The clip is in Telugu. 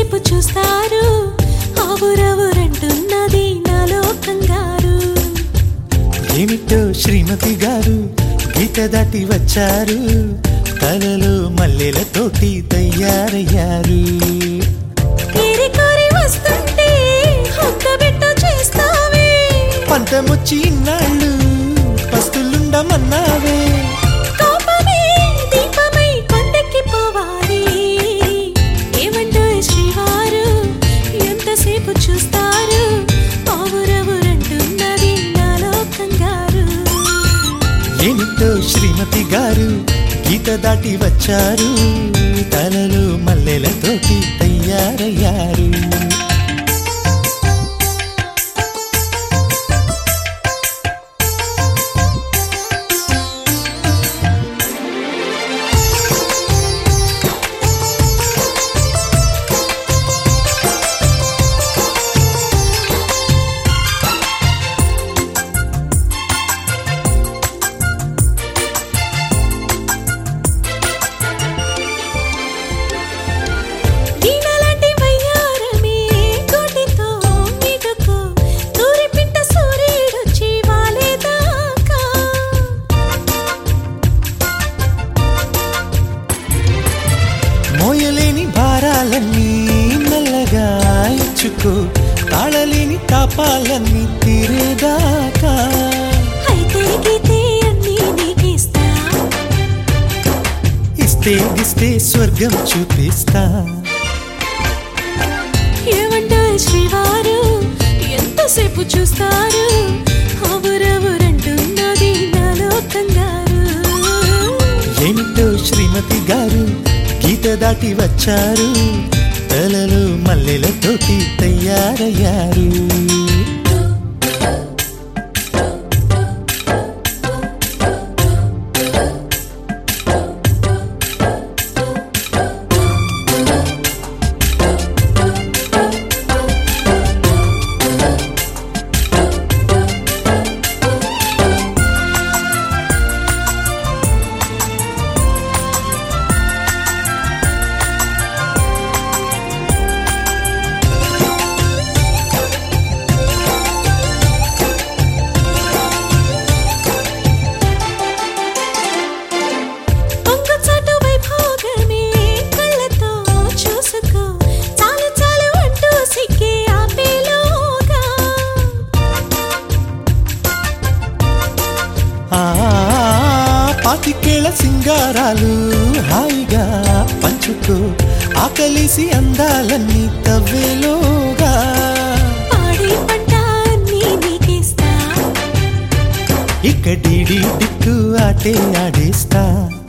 ఎంతసేపు చూస్తారు ఆవురవురంటున్నది నాలో కంగారు ఏమిటో శ్రీమతి గారు గీత దాటి వచ్చారు తలలో మల్లెలతోటి తయారయ్యారు ఏరి కోరి వస్తుంటే హొక్క బిట్ట చేస్తావే పంతముచ్చి ఇన్నాళ్ళు పస్తులుండమన్నావే కోపమే దీపమై కొండెక్కి పోవాలి ఏమంటో శ్రీవారు ఎంతసేపు చూస్తారు ఆవురవురంటున్నది నాలో కంగారు ఏమిటో శ్రీమతి గారు గీత దాటి వచ్చారు తలలో మల్లెలతోటి తయారయ్యారు వీణలాంటి వయ్యారమే కోటితో మీటుకో తూరిపింట సూర్యుడొచ్చి వాలేదాకా మోయలేని భారాలన్నీ మెల్లగా ఇచ్చుకో తాళలేని తాపాలన్నీ తీరేదాకా అయితే గీతే అన్నీ నీకిస్తా ఇస్తే ఇస్తే స్వర్గం చూపిస్తా ఏమంటో శ్రీవారు ఎంతసేపు చూస్తారు అవురవురంటున్నది నాలో కంగారు ఏమిటో శ్రీమతి గారు గీత దాటి వచ్చారు తలలో మల్లెలతోటి తయారయ్యారు పొంగుచాటు వైభోగమే కళ్ళతో చూసుకో చాలు చాలు అంటూ సిక్కి ఆపేలోగా ఆ పాతికేళ్ల సింగారాలు హాయిగా పంచుకో ఆకలిసి అందాలన్నీ తవ్వేలోగా పాడి పంట అన్నీ నీకిస్తా ఇక డీడీ డిక్కు ఆటే ఆడేస్తా